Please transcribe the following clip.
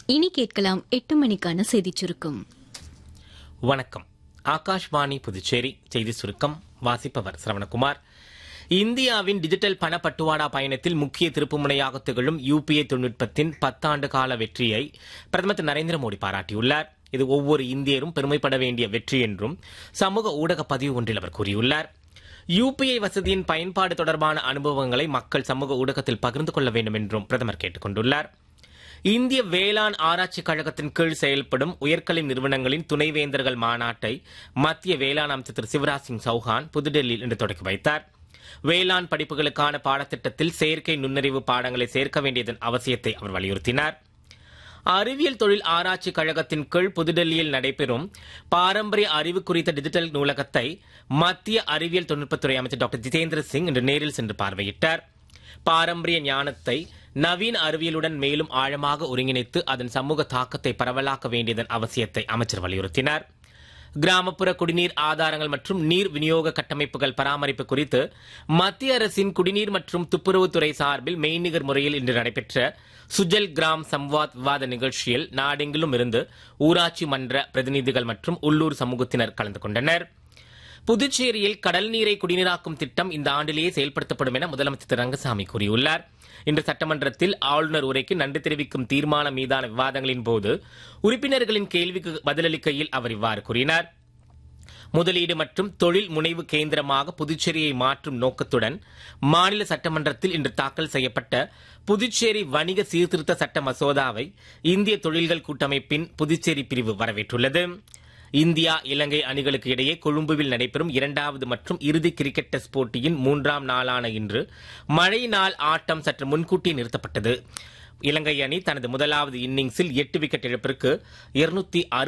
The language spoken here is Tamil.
இனி கேட்கலாம் எட்டு மணிக்கான செய்திச் சுருக்கம் வணக்கம் ஆகாஷ்வாணி புதுச்சேரி செய்தி சுருக்கம் வாசிப்பவர் சரவணகுமார் இந்தியாவின் டிஜிட்டல் பணப்பட்டுவாடா பயணத்தில் முக்கிய திருப்புமுனையாக திகழும் யுபிஐ தொழில்நுட்பத்தின் பத்தாண்டு கால வெற்றியை பிரதமர் திரு நரேந்திர மோடி பாராட்டியுள்ளார் இது ஒவ்வொரு இந்தியரும் பெருமைப்பட வேண்டிய வெற்றி என்றும் சமூக ஊடக பதிவு ஒன்றில் அவர் கூறியுள்ளார் யுபிஐ வசதியின் பயன்பாடு தொடர்பான அனுபவங்களை மக்கள் சமூக ஊடகத்தில் பகிர்ந்து கொள்ள வேண்டும் என்றும் பிரதமர் கேட்டுக் கொண்டுள்ளார் இந்திய வேளாண் ஆராய்ச்சிக் கழகத்தின் கீழ் செயல்படும் உயர்கல்வி நிறுவனங்களின் துணைவேந்தர்கள் மாநாட்டை மத்திய வேளாண் அமைச்சர் திரு சிவராஜ் சிங் சௌஹான் புதுடெல்லியில் இன்று தொடங்கி வைத்தார் வேளாண் படிப்புகளுக்கான பாடத்திட்டத்தில் செயற்கை நுண்ணறிவு பாடங்களை சேர்க்க வேண்டியதன் அவசியத்தை அவர் வலியுறுத்தினார் அறிவியல் தொழில் ஆராய்ச்சி கழகத்தின் கீழ் புதுடெல்லியில் நடைபெறும் பாரம்பரிய அறிவு குறித்த டிஜிட்டல் நூலகத்தை மத்திய அறிவியல் தொழில்நுட்பத்துறை அமைச்சர் டாக்டர் ஜிதேந்திர சிங் இன்று நேரில் சென்று பார்வையிட்டார் பாரம்பரிய ஞானத்தை நவீன அறிவியலுடன் மேலும் ஆழமாக ஒருங்கிணைத்து அதன் சமூக தாக்கத்தை பரவலாக்க வேண்டியதன் அவசியத்தை அமைச்சர் வலியுறுத்தினார் கிராமப்புற குடிநீர் ஆதாரங்கள் மற்றும் நீர் விநியோக கட்டமைப்புகள் பராமரிப்பு குறித்து மத்திய அரசின் குடிநீர் மற்றும் துப்புரவுத்துறை சார்பில் மெய்நிகர் முறையில் இன்று நடைபெற்ற சுஜல் கிராம் சம்வாத் விவாத நிகழ்ச்சியில் நாடெங்கிலும் இருந்து ஊராட்சி மன்ற பிரதிநிதிகள் மற்றும் உள்ளூர் சமூகத்தினர் கலந்து கொண்டனர் புதுச்சேரியில் கடல் நீரை குடிநீராக்கும் திட்டம் இந்த ஆண்டிலேயே செயல்படுத்தப்படும் என முதலமைச்சர் திரு ரங்கசாமி கூறியுள்ளார் இன்று சட்டமன்றத்தில் ஆளுநர் உரைக்கு நன்றி தெரிவிக்கும் தீர்மானம் மீதான விவாதங்களின் போது உறுப்பினர்களின் கேள்விக்கு பதிலளிக்கையில் அவர் இவ்வாறு கூறினார் முதலீடு மற்றும் தொழில் முனைவு கேந்திரமாக புதுச்சேரியை மாற்றும் நோக்கத்துடன் மாநில சட்டமன்றத்தில் இன்று தாக்கல் செய்யப்பட்ட புதுச்சேரி வணிக சீர்திருத்த சட்ட மசோதாவை இந்திய தொழில்கள் கூட்டமைப்பின் புதுச்சேரி பிரிவு வரவேற்றுள்ளது இந்தியா இலங்கை அணிகளுக்கு இடையே கொழும்புவில் நடைபெறும் இரண்டாவது மற்றும் இறுதி கிரிக்கெட் டெஸ்ட் போட்டியின் மூன்றாம் நாளான இன்று மழை நாள் ஆட்டம் சற்று முன்கூட்டியே நிறுத்தப்பட்டது இலங்கை அணி தனது முதலாவது இன்னிங்ஸில் எட்டு விக்கெட் இழப்பிற்கு இருநூத்தி